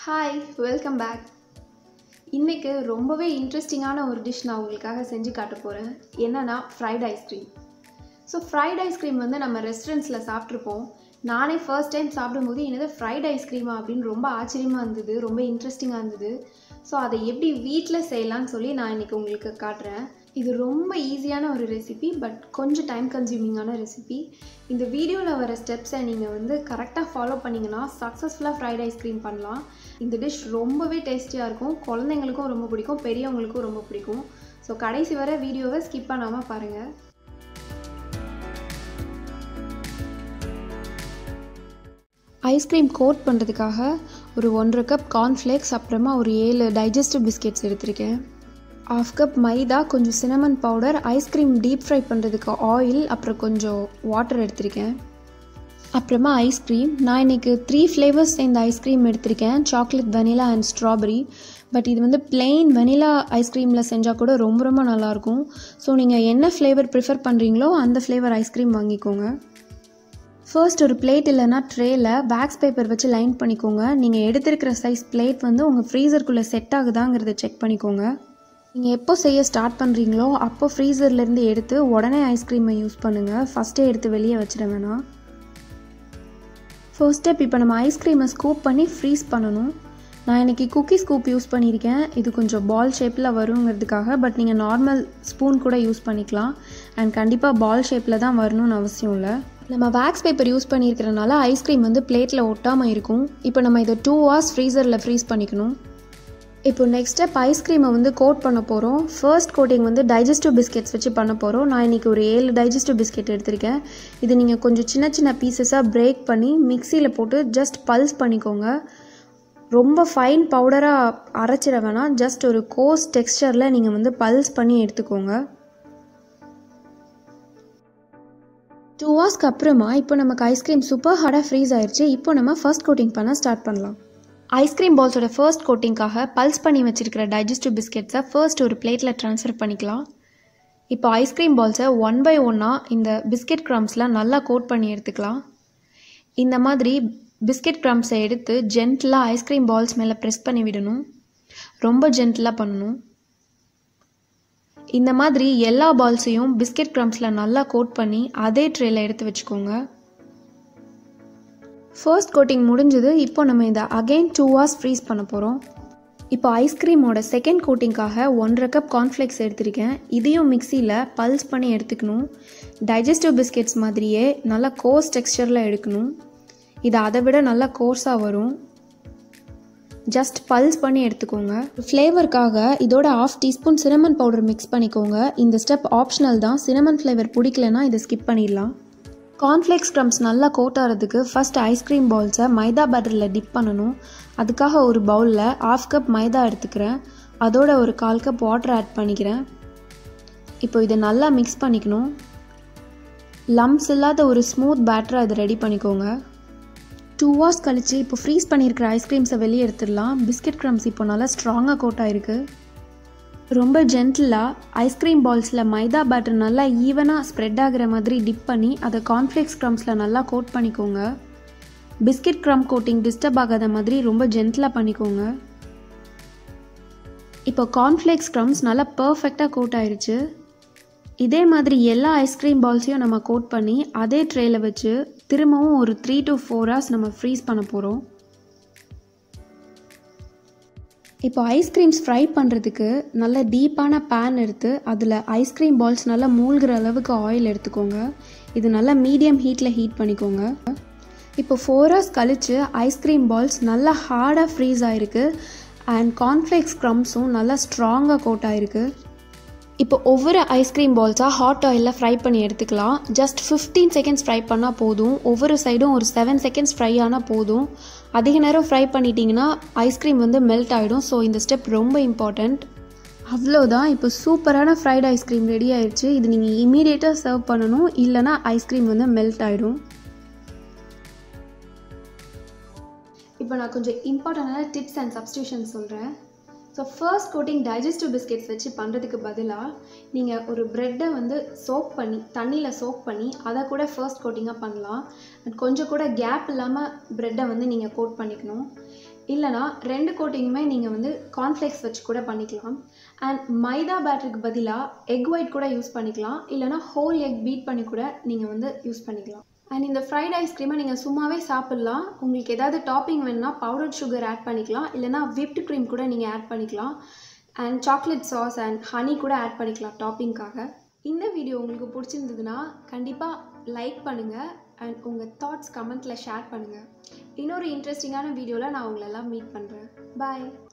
hi welcome back இன்றைக்கு ரொம்பவே இன்ட்ரெஸ்டிங்கான ஒரு டிஷ் நான் உங்களுக்காக செஞ்சு காட்ட போகிறேன் என்னன்னா fried ice cream so fried ice cream வந்து நம்ம ரெஸ்டாரண்ட்ஸில் சாப்பிட்ருப்போம் நானே ஃபர்ஸ்ட் டைம் சாப்பிடும்போது என்னது ஃப்ரைட் ஐஸ்கிரீமா அப்படின்னு ரொம்ப ஆச்சரியமாக இருந்தது ரொம்ப இன்ட்ரெஸ்டிங்காக இருந்தது ஸோ அதை எப்படி வீட்டில் செய்யலாம்னு சொல்லி நான் இன்றைக்கி உங்களுக்கு காட்டுறேன் இது ரொம்ப ஈஸியான ஒரு ரெசிபி பட் கொஞ்சம் டைம் கன்சியூமிங்கான ரெசிபி இந்த வீடியோவில் வர ஸ்டெப்ஸை நீங்கள் வந்து கரெக்டாக ஃபாலோ பண்ணிங்கன்னா சக்ஸஸ்ஃபுல்லாக ஃப்ரைட் ஐஸ்கிரீம் பண்ணலாம் இந்த டிஷ் ரொம்பவே டேஸ்டியாக இருக்கும் குழந்தைங்களுக்கும் ரொம்ப பிடிக்கும் பெரியவங்களுக்கும் ரொம்ப பிடிக்கும் ஸோ கடைசி வர வீடியோவை ஸ்கிப் பண்ணாமல் பாருங்கள் ஐஸ்கிரீம் கோட் பண்ணுறதுக்காக ஒரு ஒன்றரை கப் கார்ன்ஃப்ளேக்ஸ் அப்புறமா ஒரு ஏழு டைஜஸ்டிவ் பிஸ்கெட்ஸ் எடுத்திருக்கேன் ஆஃப் கப் மைதா கொஞ்சம் cinnamon powder ice cream deep fry பண்ணுறதுக்கு ஆயில் அப்புறம் கொஞ்சம் வாட்டர் எடுத்திருக்கேன் அப்புறமா ஐஸ்கிரீம் நான் இன்றைக்கி த்ரீ ஃப்ளேவர்ஸ் சேர்ந்த ஐஸ்கிரீம் எடுத்திருக்கேன் chocolate vanilla and strawberry but இது வந்து பிளெயின் வெனிலா ஐஸ்கிரீமில் செஞ்சால் கூட ரொம்ப ரொம்ப நல்லாயிருக்கும் ஸோ நீங்கள் என்ன ஃப்ளேவர் ப்ரிஃபர் பண்ணுறீங்களோ அந்த ஃப்ளேவர் ஐஸ்கிரீம் வாங்கிக்கோங்க ஃபர்ஸ்ட் ஒரு பிளேட் இல்லைன்னா ட்ரேயில் வேக்ஸ் பேப்பர் வச்சு லைன் பண்ணிக்கோங்க நீங்கள் எடுத்திருக்கிற சைஸ் பிளேட் வந்து உங்கள் ஃப்ரீசருக்குள்ளே செட் ஆகுதாங்கிறத செக் பண்ணிக்கோங்க நீங்கள் எப்போ செய்ய ஸ்டார்ட் பண்ணுறீங்களோ அப்போ ஃப்ரீசர்லேருந்து எடுத்து உடனே ஐஸ்கிரீமை யூஸ் பண்ணுங்கள் ஃபஸ்ட்டே எடுத்து வெளியே வச்சிட வேணாம் ஃபர்ஸ்ட் ஸ்டெப் இப்போ நம்ம ஐஸ்கிரீமை ஸ்கூப் பண்ணி ஃப்ரீஸ் பண்ணணும் நான் இன்றைக்கி குக்கி ஸ்கூப் யூஸ் பண்ணியிருக்கேன் இது கொஞ்சம் பால் ஷேப்பில் வருங்கிறதுக்காக பட் நீங்கள் நார்மல் ஸ்பூன் கூட யூஸ் பண்ணிக்கலாம் அண்ட் கண்டிப்பாக பால் ஷேப்பில் தான் வரணும்னு அவசியம் இல்லை நம்ம வேக்ஸ் பேப்பர் யூஸ் பண்ணியிருக்கிறனால ஐஸ்கிரீம் வந்து பிளேட்டில் ஒட்டாமல் இருக்கும் இப்போ நம்ம இதை டூ ஹவர்ஸ் ஃப்ரீசரில் ஃப்ரீஸ் பண்ணிக்கணும் இப்போ நெக்ஸ்ட் ஸ்டெப் ஐஸ்கிரீமை வந்து கோட் பண்ண போகிறோம் ஃபர்ஸ்ட் கோட்டிங் வந்து டைஜஸ்டிவ் பிஸ்கெட்ஸ் வச்சு பண்ண போகிறோம் நான் இன்றைக்கி ஒரு ஏழு டைஜஸ்டிவ் பிஸ்கெட் எடுத்திருக்கேன் இது நீங்கள் கொஞ்சம் சின்ன சின்ன பீசஸாக பிரேக் பண்ணி மிக்சியில் போட்டு ஜஸ்ட் பல்ஸ் பண்ணிக்கோங்க ரொம்ப ஃபைன் பவுடராக அரைச்சிட வேணாம் ஜஸ்ட் ஒரு கோஸ் டெக்ஸ்டரில் நீங்கள் வந்து பல்ஸ் பண்ணி எடுத்துக்கோங்க டூ ஹவர்ஸ்க்கு அப்புறமா இப்போ நமக்கு ஐஸ்கிரீம் சூப்பர் ஹார்டாக ஃப்ரீஸ் ஆயிடுச்சு இப்போ நம்ம ஃபர்ஸ்ட் கோட்டிங் பண்ண ஸ்டார்ட் பண்ணலாம் ஐஸ்கிரீம் பால்ஸோட ஃபர்ஸ்ட் கோட்டிங்காக பல்ஸ் பண்ணி வச்சிருக்கிற டைஜஸ்டிவ் பிஸ்கெட்ஸை ஃபர்ஸ்ட் ஒரு பிளேட்டில் ட்ரான்ஸ்ஃபர் பண்ணிக்கலாம் இப்போ ஐஸ்கிரீம் பால்ஸை ஒன் பை ஒன்னாக இந்த பிஸ்கெட் க்ரம்ஸில் நல்லா கோட் பண்ணி எடுத்துக்கலாம் இந்த மாதிரி பிஸ்கெட் க்ரம்ஸை எடுத்து ஜென்டிலாக ஐஸ்கிரீம் பால்ஸ் மேலே ப்ரெஸ் பண்ணி விடணும் ரொம்ப ஜென்டிலாக பண்ணணும் இந்த மாதிரி எல்லா பால்ஸையும் பிஸ்கெட் க்ரம்ஸில் நல்லா கோட் பண்ணி அதே ட்ரேயில் எடுத்து வச்சுக்கோங்க ஃபர்ஸ்ட் கோட்டிங் முடிஞ்சது இப்போ நம்ம இதை அகெயின் டூ ஹவர்ஸ் ஃப்ரீஸ் பண்ண போகிறோம் இப்போ ஐஸ்கிரீமோட செகண்ட் கோட்டிங்காக ஒன்றரை கப் கார்ன்ஃப்ளேக்ஸ் எடுத்திருக்கேன் இதையும் மிக்சியில் பல்ஸ் பண்ணி எடுத்துக்கணும் டைஜஸ்டிவ் பிஸ்கெட்ஸ் மாதிரியே நல்லா கோர்ஸ் டெக்ஸ்டரில் எடுக்கணும் இது அதை விட நல்லா கோர்ஸாக வரும் ஜஸ்ட் பல்ஸ் பண்ணி எடுத்துக்கோங்க ஃப்ளேவருக்காக இதோட half teaspoon cinnamon powder mix பண்ணிக்கோங்க இந்த ஸ்டெப் ஆப்ஷனல் தான் சினமன் ஃப்ளேவர் பிடிக்கலனா இதை ஸ்கிப் பண்ணிடலாம் கார்ன்ஃப்ளேக்ஸ் க்ரம்ஸ் நல்லா கோட் ஆகிறதுக்கு ஃபஸ்ட் ஐஸ்கிரீம் பால்ஸை மைதா பேட்டரில் டிப் பண்ணணும் அதுக்காக ஒரு பவுலில் ஆஃப் கப் மைதா எடுத்துக்கிறேன் அதோட ஒரு கால் கப் வாட்டர் ஆட் பண்ணிக்கிறேன் இப்போ இதை நல்லா மிக்ஸ் பண்ணிக்கணும் லம்ஸ் இல்லாத ஒரு ஸ்மூத் பேட்டரை அதை ரெடி பண்ணிக்கோங்க டூ ஹவர்ஸ் கழித்து இப்போ ஃப்ரீஸ் பண்ணியிருக்கிற ஐஸ்கிரீம்ஸை வெளியே எடுத்துடலாம் பிஸ்கெட் க்ரம்ஸ் இப்போ நல்லா ஸ்ட்ராங்காக கோட் ஆயிருக்கு ரொம்ப ஜென்டிலாக ஐஸ்கிரீம் பால்ஸில் மைதா பேட்டர் நல்லா ஈவனாக ஸ்ப்ரெட் ஆகிற மாதிரி டிப் பண்ணி அதை கார்ன்ஃப்ளேக்ஸ் க்ரம்ஸில் நல்லா கோட் பண்ணிக்கோங்க பிஸ்கெட் க்ரம் கோட்டிங் டிஸ்டர்ப் ஆகாத மாதிரி ரொம்ப ஜென்டிலாக பண்ணிக்கோங்க இப்போ கார்ன்ஃப்ளேக்ஸ் க்ரம்ஸ் நல்லா பர்ஃபெக்டாக கோட் ஆயிருச்சு இதே மாதிரி எல்லா ஐஸ்கிரீம் பால்ஸையும் நம்ம கோட் பண்ணி அதே ட்ரேயில் வச்சு திரும்பவும் ஒரு த்ரீ டு ஃபோர் ஹவர்ஸ் நம்ம ஃப்ரீஸ் பண்ண போகிறோம் இப்போ ஐஸ்கிரீம்ஸ் ஃப்ரை பண்ணுறதுக்கு நல்ல டீப்பான பேன் எடுத்து அதில் ஐஸ்கிரீம் பால்ஸ் நல்லா மூழ்கிற அளவுக்கு ஆயில் எடுத்துக்கோங்க இது நல்லா மீடியம் ஹீட்டில் ஹீட் பண்ணிக்கோங்க இப்போ ஃபோர் ஹவர்ஸ் கழித்து ஐஸ்கிரீம் பால்ஸ் நல்லா ஹார்டாக ஃப்ரீஸ் ஆகிருக்கு அண்ட் கார்ன்ஃப்ளேக்ஸ் க்ரம்ஸும் நல்லா ஸ்ட்ராங்காக கோட் ஆகிருக்கு இப்போ ஒவ்வொரு ஐஸ்கிரீம் பால்ஸாக ஹாட் ஆயிலில் ஃப்ரை பண்ணி எடுத்துக்கலாம் ஜஸ்ட் ஃபிஃப்டீன் செகண்ட்ஸ் ஃப்ரை பண்ணால் போதும் ஒவ்வொரு சைடும் ஒரு செவன் செகண்ட்ஸ் ஃப்ரை ஆனால் போதும் அதிக நேரம் ஃப்ரை பண்ணிட்டீங்கன்னா ஐஸ்கிரீம் வந்து மெல்ட் ஆகிடும் ஸோ இந்த ஸ்டெப் ரொம்ப இம்பார்ட்டண்ட் அவ்வளோதான் இப்போ சூப்பரான ஃப்ரைட் ஐஸ்கிரீம் ரெடி ஆயிடுச்சு இது நீங்கள் இமீடியட்டாக சர்வ் பண்ணணும் இல்லைனா ஐஸ்கிரீம் வந்து மெல்ட் ஆகிடும் இப்போ நான் கொஞ்சம் இம்பார்ட்டண்டான டிப்ஸ் அண்ட் சப்ஸ்டியூஷன் சொல்கிறேன் so first coating digestive biscuits வச்சு பண்ணுறதுக்கு பதிலாக நீங்கள் ஒரு ப்ரெட்டை வந்து சோப் பண்ணி தண்ணியில் சோப் பண்ணி அதை கூட ஃபர்ஸ்ட் கோட்டிங்காக பண்ணலாம் அண்ட் கொஞ்சம் கூட கேப் இல்லாமல் ப்ரெட்டை வந்து நீங்கள் கோட் பண்ணிக்கணும் இல்லைனா ரெண்டு கோட்டிங்குமே நீங்கள் வந்து கார்ன்ஃப்ளேக்ஸ் வச்சு கூட பண்ணிக்கலாம் அண்ட் மைதா பேட்டருக்கு பதிலாக எக் ஒயிட் கூட யூஸ் பண்ணிக்கலாம் இல்லைனா ஹோல் எக் பீட் பண்ணி கூட நீங்கள் வந்து யூஸ் பண்ணிக்கலாம் அண்ட் இந்த ஃப்ரைட் ஐஸ்கிரீமை நீங்கள் சும்மாவே சாப்பிட்லாம் உங்களுக்கு ஏதாவது டாப்பிங் வேணும்னா பவுடர் சுகர் ஆட் பண்ணிக்கலாம் இல்லைனா விப்டு க்ரீம் கூட நீங்கள் ஆட் பண்ணிக்கலாம் and chocolate sauce and honey கூட ஆட் பண்ணிக்கலாம் டாப்பிங்காக இந்த வீடியோ உங்களுக்கு பிடிச்சிருந்ததுன்னா கண்டிப்பாக லைக் பண்ணுங்கள் அண்ட் உங்கள் தாட்ஸ் கமெண்ட்டில் ஷேர் பண்ணுங்கள் இன்னொரு இன்ட்ரெஸ்டிங்கான வீடியோவில் நான் உங்களெல்லாம் மீட் பண்ணுறேன் பாய்